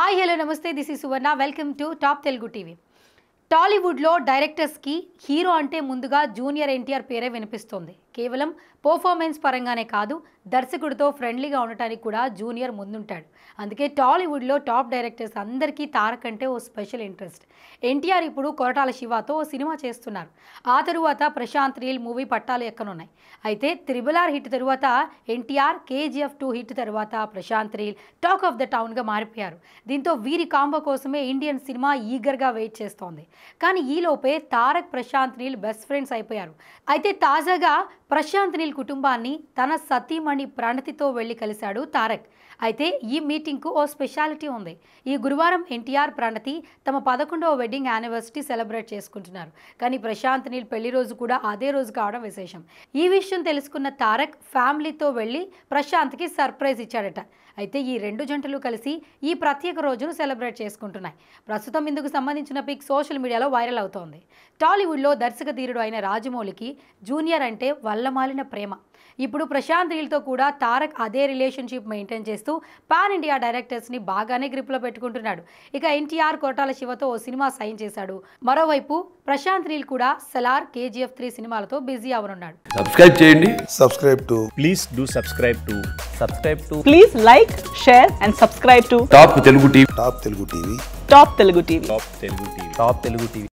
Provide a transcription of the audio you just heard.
Hi hello నమస్తే this is Suvarna welcome to top Telugu TV టాలీవుడ్లో డైరెక్టర్స్కి హీరో అంటే ముందుగా జూనియర్ ఎన్టీఆర్ పేరే వినిపిస్తుంది కేవలం పర్ఫార్మెన్స్ పరంగానే కాదు దర్శకుడితో ఫ్రెండ్లీగా ఉండటానికి కూడా జూనియర్ ముందుంటాడు అందుకే టాలీవుడ్లో టాప్ డైరెక్టర్స్ అందరికీ తారక్ అంటే ఓ స్పెషల్ ఇంట్రెస్ట్ ఎన్టీఆర్ ఇప్పుడు కొరటాల శివతో ఓ సినిమా చేస్తున్నారు ఆ తరువాత ప్రశాంత్ రీల్ మూవీ పట్టాలు ఎక్కనున్నాయి అయితే త్రిబుల్ ఆర్ హిట్ తరువాత ఎన్టీఆర్ కేజీఎఫ్ టూ హిట్ తరువాత Prashanth reel talk of the టౌన్గా మారిపోయారు దీంతో వీరి కాంబో కోసమే ఇండియన్ సినిమా ఈగర్గా వెయిట్ చేస్తోంది కానీ ఈలోపే తారక్ ప్రశాంత్ నీల్ బెస్ట్ ఫ్రెండ్స్ అయిపోయారు అయితే తాజాగా ప్రశాంత్ నీల్ కుటుంబాన్ని తన సతీమణి ప్రణతితో వెళ్ళి కలిశాడు తారక్ అయితే ఈ మీటింగ్కు ఓ స్పెషాలిటీ ఉంది ఈ గురువారం ఎన్టీఆర్ ప్రణతి తమ పదకొండవ వెడ్డింగ్ యానివర్సరీ సెలబ్రేట్ చేసుకుంటున్నారు కానీ ప్రశాంత్ నీల్ పెళ్లి రోజు కూడా అదే రోజు కావడం విశేషం ఈ విషయం తెలుసుకున్న తారక్ ఫ్యామిలీతో వెళ్ళి ప్రశాంత్కి సర్ప్రైజ్ ఇచ్చాడట అయితే ఈ రెండు జంటలు కలిసి ఈ ప్రత్యేక రోజును సెలబ్రేట్ చేసుకుంటున్నాయి ప్రస్తుతం ఇందుకు సంబంధించిన పిక్ సోషల్ మీడియాలో వైరల్ అవుతోంది టాలీవుడ్లో దర్శక ధీరుడు అయిన రాజమౌళికి జూనియర్ అంటే వల్లమాలిన ప్రేమ ఇప్పుడు ప్రశాంత్ నీల్తో కూడా తారక్ అదే రిలేషన్షిప్ మెయింటైన్ చేస్తూ పాన్ ఇండియా డైరెక్టర్స్ని బాగానే గ్రిప్లో పెట్టుకుంటున్నాడు ఇక ఎన్టీఆర్ కోటాల శివతో ఓ సినిమా సైన్ చేశాడు మరోవైపు ప్రశాంత్ నీల్ కూడా సలార్ కేజీఎఫ్ త్రీ సినిమాలతో బిజీ అవనున్నాడు సబ్స్క్రైబ్ చేయండి subscribe to please do subscribe to subscribe to Please like, share, and subscribe to top Telugu TV Top Telugu TV. Top Telugu TV. top telugu tv top telugu tv